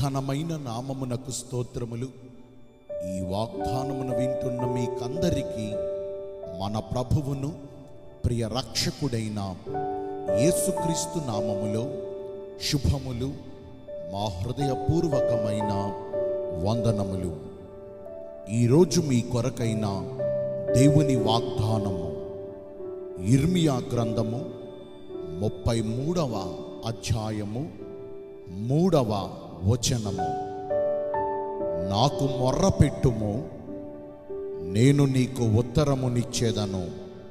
ఘనమైన నామమునకు స్తోత్రములు ఈ వాగ్దానమును వింటున్న మీకందరికీ మన ప్రభువును ప్రియ రక్షకుడైన యేసుక్రీస్తు నామములో శుభములు మా హృదయపూర్వకమైన వందనములు ఈరోజు మీ కొరకైన దేవుని వాగ్దానము ఇర్మియా గ్రంథము ముప్పై మూడవ అధ్యాయము మూడవ వచనము నాకు మొర్ర పెట్టుము నేను నీకు ఉత్తరమునిచ్చేదను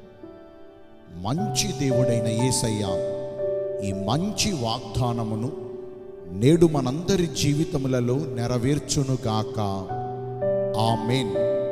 మంచి దేవుడైన యేసయ్య ఈ మంచి వాగ్దానమును నేడు మనందరి జీవితములలో నెరవేర్చునుగాక ఆమేన్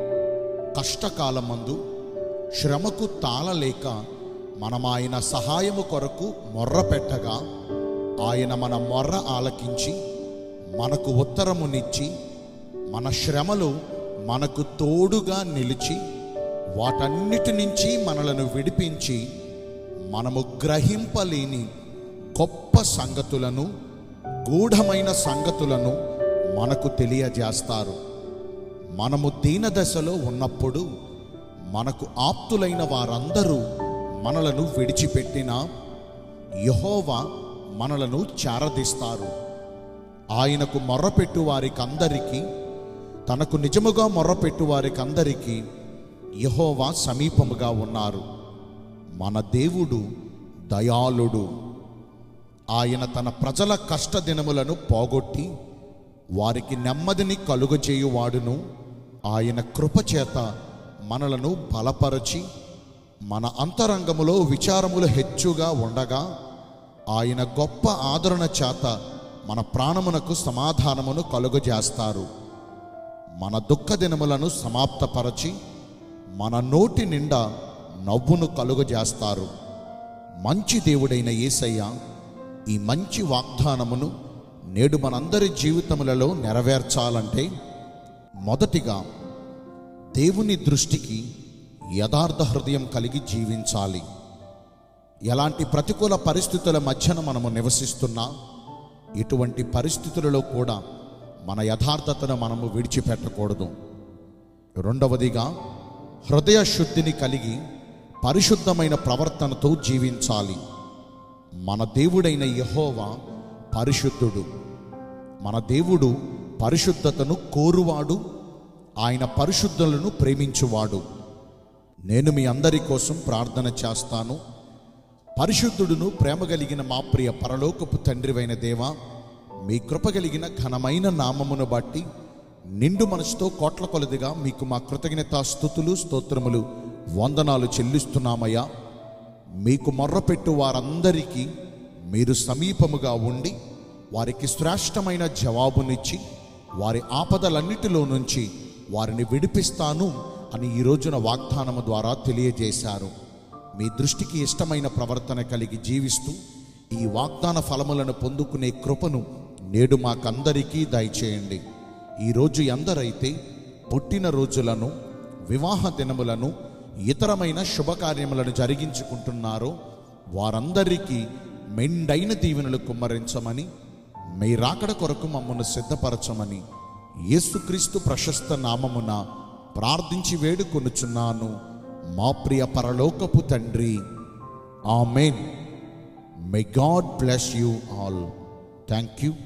కష్టకాలమందు శ్రమకు తాళలేక మనం ఆయన సహాయము కొరకు మొర్ర పెట్టగా ఆయన మన మొర్ర ఆలకించి మనకు ఉత్తరమునిచ్చి మన శ్రమలు మనకు తోడుగా నిలిచి వాటన్నిటి నుంచి మనలను విడిపించి మనము గ్రహింపలేని గొప్ప సంగతులను గూఢమైన సంగతులను మనకు తెలియజేస్తారు మనము దీనదశలో ఉన్నప్పుడు మనకు ఆప్తులైన వారందరూ మనలను విడిచిపెట్టినా యహోవా మనలను చారదీస్తారు ఆయనకు మొర్రపెట్టు వారికందరికీ తనకు నిజముగా మొర్రపెట్టు వారికందరికీ యహోవా సమీపముగా ఉన్నారు మన దేవుడు దయాళుడు ఆయన తన ప్రజల కష్టదినములను పోగొట్టి వారికి నెమ్మదిని కలుగజేయువాడును ఆయన కృపచేత మనలను బలపరచి మన అంతరంగములో విచారములు హెచ్చుగా ఉండగా ఆయన గొప్ప ఆదరణ చేత మన ప్రాణమునకు సమాధానమును కలుగజేస్తారు మన దుఃఖ దినములను సమాప్తపరచి మన నోటి నిండా నవ్వును కలుగజేస్తారు మంచి దేవుడైన యేసయ్య ఈ మంచి వాగ్దానమును నేడు మనందరి జీవితములలో నెరవేర్చాలంటే మొదటిగా దేవుని దృష్టికి యథార్థ హృదయం కలిగి జీవించాలి ఎలాంటి ప్రతికూల పరిస్థితుల మధ్యన మనము నివసిస్తున్నా ఇటువంటి పరిస్థితులలో కూడా మన యథార్థతను మనము విడిచిపెట్టకూడదు రెండవదిగా హృదయ శుద్ధిని కలిగి పరిశుద్ధమైన ప్రవర్తనతో జీవించాలి మన దేవుడైన యహోవా పరిశుద్ధుడు మన దేవుడు పరిశుద్ధతను కోరువాడు ఆయన పరిశుద్ధులను ప్రేమించువాడు నేను మీ అందరి కోసం ప్రార్థన చేస్తాను పరిశుద్ధుడును ప్రేమ కలిగిన మా ప్రియ పరలోకపు తండ్రివైన దేవా మీ కృప కలిగిన ఘనమైన నామమును బట్టి నిండు మనసుతో కోట్ల కొలదిగా మీకు మా కృతజ్ఞత స్థుతులు స్తోత్రములు వందనాలు చెల్లిస్తున్నామయ్యా మీకు మొర్రపెట్టు వారందరికీ మీరు సమీపముగా ఉండి వారికి శ్రేష్టమైన జవాబునిచ్చి వారి ఆపదలన్నిటిలో నుంచి వారిని విడిపిస్తాను అని ఈ రోజున వాగ్దానము ద్వారా తెలియజేశారు మీ దృష్టికి ఇష్టమైన ప్రవర్తన కలిగి జీవిస్తూ ఈ వాగ్దాన ఫలములను పొందుకునే కృపను నేడు మాకందరికీ దయచేయండి ఈరోజు ఎందరైతే పుట్టిన రోజులను వివాహ దినములను ఇతరమైన శుభకార్యములను జరిగించుకుంటున్నారో వారందరికీ మెండైన దీవెనలు కుమ్మరించమని మీ రాకడ కొరకు మమ్మల్ని సిద్ధపరచమని యేసుక్రీస్తు ప్రశస్త నామమున ప్రార్థించి వేడుకొనుచున్నాను మా ప్రియ పరలోకపు తండ్రి amen may God bless you all thank you